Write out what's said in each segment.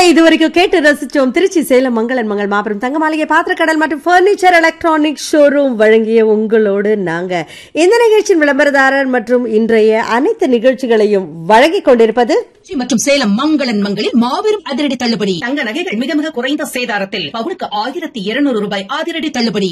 இதுவரைக்கும் கேட்டு ரசிச்சோம் திருச்சி சேலம் மங்களன் மங்கள் மாபெரும் தங்க மாளிகை பாத்திரக்கடல் மற்றும் பர்னிச்சர் எலக்ட்ரானிக் ஷோரூம் வழங்கிய உங்களோடு நாங்க இந்த நிகழ்ச்சியின் விளம்பரதாரர் மற்றும் இன்றைய அனைத்து நிகழ்ச்சிகளையும் வழங்கிக் கொண்டிருப்பது திருச்சி மற்றும் சேலம் மங்களன் மங்களில் மாபெரும் அதிரடி தள்ளுபடி தங்க நகைகள் மிக மிக குறைந்த சேதாரத்தில் பவுனுக்கு ஆயிரத்தி இருநூறு ரூபாய் அதிரடி தள்ளுபடி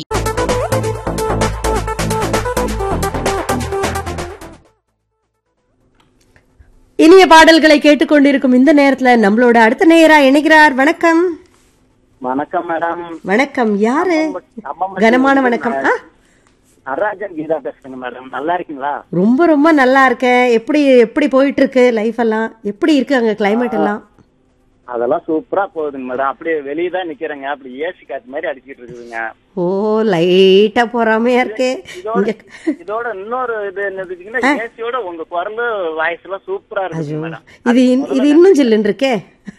இனிய பாடல்களை கேட்டுக்கொண்டிருக்கும் இந்த நேரத்துல நம்மளோட அடுத்த நேயரா இணைகிறார் வணக்கம் வணக்கம் மேடம் வணக்கம் யாரு அம்மம்மா கனமான வணக்கம் ஆ, நடராஜன் கீதா பேசுறேங்க மேடம் நல்லா இருக்கீங்களா ரொம்ப ரொம்ப நல்லா இருக்கேன் எப்படி எப்படி போயிட்டு இருக்கு லைஃப் எல்லாம் எப்படி இருக்கு அங்க கிளைமேட் எல்லாம் அதெல்லாம் சூப்பரா போகுதுங்க மேடம் அப்படியே வெளியே தான் நிக்கிறேங்க அப்படி ஏசி காத்து மாதிரி அடிச்சிட்டு இருக்குதுங்க ஓ லைட்டா பொறாமையா இருக்கே இதோட இங்க இதோட இன்னொரு இது என்னதுன்னா ஏசியோட உங்க குரல் வாய்ஸ் எல்லாம் சூப்பரா இருக்குது மேடம் இது இன்- இது இன்னும் ஜில்லுன்னு இருக்கே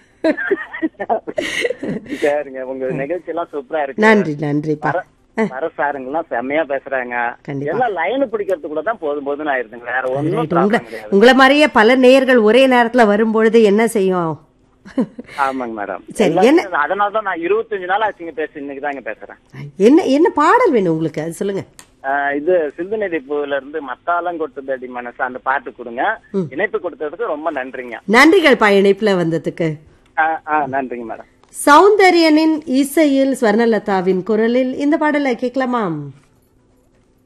சரிங்க உங்க நிகழ்ச்சி எல்லாம் சூப்பரா இருக்கு நன்றி நன்றிப்பா வர- வர சாருங்கெல்லாம் செம்மையா பேசுறாங்க கண்டிப்பா. எல்லாம் லைன் பிடிக்கிறதுக்குள்ள தான் போதும் போதுன்னு ஆயிருதுங்க வேற ஒண்ணும் ரைட் உங்களை problem கிடையாது உங்களை மாதிரியே பல நேயர்கள் ஒரே நேரத்துல வரும்பொழுது என்ன செய்யும் ஆமாங்க மேடம் சரி, என்ன- அதனால தான் நான் இருபத்தஞ்சு நாள் ஆச்சுங்க பேச இன்னைக்கு தாங்க பேசுறேன் என்ன என்ன பாடல் வேணும் உங்களுக்கு அது சொல்லுங்க ஆஹ் இது சிந்து நதிப்பூல இருந்து மத்தாலம் கொட்டுதடி மனசு அந்த பாட்டு கொடுங்க இணைப்பு கொடுத்ததுக்கு ரொம்ப நன்றிங்க நன்றிகள் பா இணைப்புல வந்ததுக்கு ஆஹ் ஆஹ் நன்றிங்க மேடம் சௌந்தர்யனின் இசையில் ஸ்வர்ணலதாவின் குரலில் இந்த பாடலை கேட்கலாமா